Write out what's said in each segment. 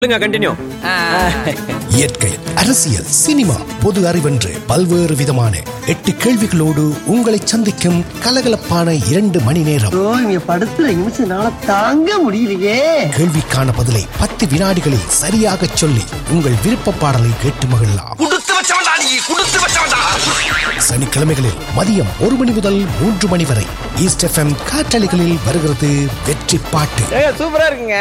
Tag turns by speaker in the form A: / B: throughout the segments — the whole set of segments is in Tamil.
A: சொல்லுங்க கண்டினியூ
B: இயற்கை அரசியல் சினிமா பொது அறிவென்று பல்வேறு விதமான எட்டு கேள்விகளோடு உங்களை சந்திக்கும் கலகலப்பான இரண்டு மணி நேரம்
C: ஐயோ, இவங்க படுத்துற நிமிஷம்னால தாங்க முடியலையே
B: கேள்விக்கான பதிலை பத்து வினாடிகளில் சரியாக சொல்லி உங்கள் விருப்ப பாடலை கேட்டு மகிழலாம்
D: குடுத்து வச்சவன்டா நீ குடுத்து வச்சவன்டா
B: சனிக்கிழமைகளில் மதியம் ஒரு மணி முதல் மூன்று மணி வரை ஈஸ்ட் எஃப்எம் காற்றலைகளில் வருகிறது வெற்றி பாட்டு
E: சூப்பரா இருக்குங்க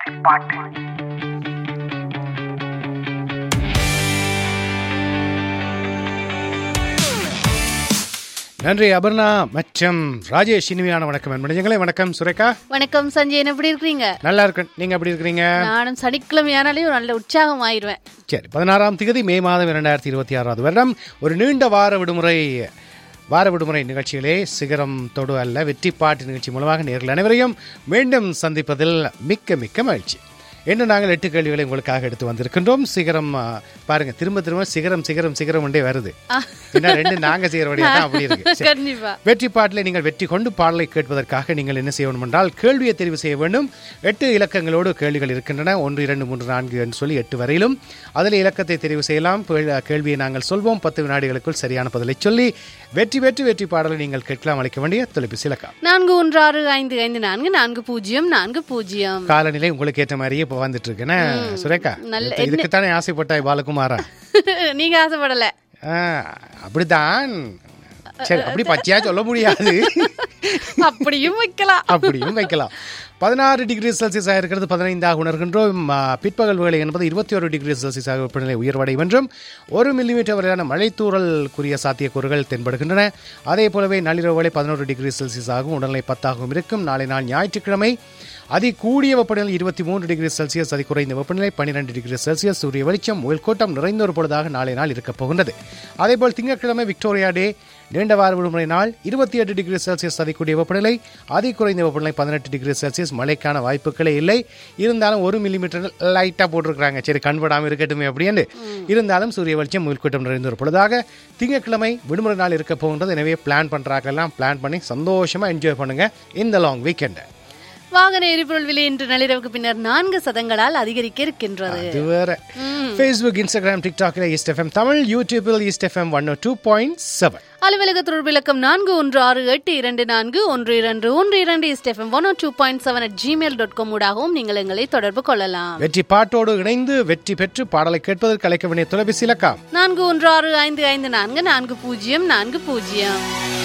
F: நன்றி அபர்ணா மற்றும் ராஜேஷ் இனிமையான வணக்கம் என்பனே வணக்கம் சுரேகா
G: வணக்கம் சஞ்சயன் எப்படி இருக்கிறீங்க
F: நல்லா இருக்கேன் நீங்க எப்படி இருக்கிறீங்க
G: நானும் சனிக்கிழமையானாலே நல்ல உற்சாகம் ஆயிருவேன்
F: சரி பதினாறாம் தேதி மே மாதம் இரண்டாயிரத்தி இருபத்தி ஆறாவது வருடம் ஒரு நீண்ட வார விடுமுறை வார விடுமுறை நிகழ்ச்சியிலே சிகரம் தொடு அல்ல வெற்றி பாட்டு நிகழ்ச்சி மூலமாக நேரில் அனைவரையும் மீண்டும் சந்திப்பதில் மிக்க மிக்க மகிழ்ச்சி என்ன நாங்கள் எட்டு கேள்விகளை உங்களுக்காக எடுத்து வந்திருக்கின்றோம் சிகரம் ஆ, பாருங்க திரும்ப திரும்ப சிகரம் சிகரம் சிகரம் ஒன்றே வருது ஏன்னா ரெண்டு நாங்க செய்யற வழியா தான் அப்படி இருக்கு சரி.
G: கண்டிப்பா
F: வெற்றி பாட்டில் நீங்கள் வெற்றி கொண்டு பாடலை கேட்பதற்காக நீங்கள் என்ன செய்ய வேண்டும் என்றால் கேள்வியை தெரிவு செய்ய வேண்டும் எட்டு இலக்கங்களோடு கேள்விகள் இருக்கின்றன ஒன்று இரண்டு மூன்று நான்கு என்று சொல்லி எட்டு வரையிலும் அதில் இலக்கத்தை தெரிவு செய்யலாம் கேள்- கேள்வியை நாங்கள் சொல்வோம் பத்து வினாடிகளுக்குள் சரியான பதிலை சொல்லி வெற்றி பெற்று வெற்றி பாடலை நீங்கள் கேட்கலாம் அளிக்க வேண்டிய தொலைபேசி இலக்கம்
G: நான்கு ஒன்று ஆறு ஐந்து ஐந்து நான்கு நான்கு பூஜ்ஜியம் நான்கு பூஜ்ஜியம்
F: காலநிலை உங்களுக்கு ஏற்ற மாதிரியே இப்போ வந்துட்டு இருக்குன்னு சுரேகா
G: நல்ல-
F: இதுக்கு- இதுக்குத்தானே ஆசைப்பட்டாய் பாலகுமாரா
G: நீங்க ஆசைப்படல
F: ஆ, அப்படித்தான் சரி அப்படி பச்சையா சொல்ல முடியாது
G: அப்படியும் வைக்கலாம்
F: அப்படியும் வைக்கலாம் பதினாறு டிகிரி செல்சியஸாக இருக்கிறது பதினைந்தாக உணர்கின்றோம் ஆ, பிற்பகல் வேலை என்பது இருபத்தி ஒரு டிகிரி செல்சியஸாக வெப்பநிலை உயர்வடையும் என்றும் ஒரு மில்லிமீட்டர் வரையான மழைத்தூறலுக்குரிய சாத்தியக்கூறுகள் தென்படுகின்றன அதே போலவே நள்ளிரவு வேலை பதினோரு டிகிரி செல்சியஸாகவும் உடல்நிலை பத்தாகவும் இருக்கும் நாளை நாள் ஞாயிற்றுக்கிழமை அதி கூடிய வெப்பநிலை இருபத்தி மூன்று டிகிரி செல்சியஸ் அதி குறைந்த வெப்பநிலை பன்னிரெண்டு டிகிரி செல்சியஸ் சூரிய வெளிச்சம் உயர்கோட்டம் நிறைந்த ஒரு பொழுதாக நாளை நாள் இருக்கப் போகின்றது அதேபோல் திங்கட்கிழமை விக்டோரியா டே நீண்ட வார விடுமுறை நாள் இருபத்தி எட்டு டிகிரி செல்சியஸ் அதிகூடிய வெப்பநிலை அதி குறைந்த வெப்பநிலை பதினெட்டு டிகிரி செல்சியஸ் மழைக்கான வாய்ப்புகளே இல்லை இருந்தாலும் ஒரு மில்லிமீட்டர் லைட்டாக போட்டிருக்கிறாங்க சரி கண்படாமல் இருக்கட்டுமே அப்படின்னு இருந்தாலும் சூரிய வெளிச்சம் உள்கூட்டம் நிறைந்த ஒரு பொழுதாக திங்கட்கிழமை விடுமுறை நாள் இருக்க போகின்றது எனவே பிளான் பண்ணுறாங்கெல்லாம் பிளான் பண்ணி சந்தோஷமாக என்ஜாய் பண்ணுங்க இந்த லாங் வீக்கெண்டை
G: வாகன எரிபொருள் விலை இன்று நள்ளிரவுக்கு பின்னர் நான்கு சதங்களால் அதிகரிக்க இருக்கின்றது
F: அது வேற ஃபேஸ்புக் இன்ஸ்டாகிராம் டிக்டாக்ல ஈஸ்ட் எஃப்எம் தமிழ் யூடியூபில் East FM one two point seven
G: அலுவலக தொடர்பு இலக்கம் நான்கு ஒன்று ஆறு எட்டு இரண்டு நான்கு ஒன்று இரண்டு ஒன்று இரண்டு East FM one two point seven at Gmail dot com ஊடாகவும் நீங்கள் எங்களை தொடர்பு கொள்ளலாம்
F: வெற்றி பாட்டோடு இணைந்து வெற்றி பெற்று பாடலை கேட்பதற்கு அழைக்க வேண்டிய தொலைபேசி இலக்கம்
G: நான்கு ஒன்று ஆறு ஐந்து ஐந்து நான்கு நான்கு பூஜ்ஜியம் நான்கு பூஜ்ஜியம்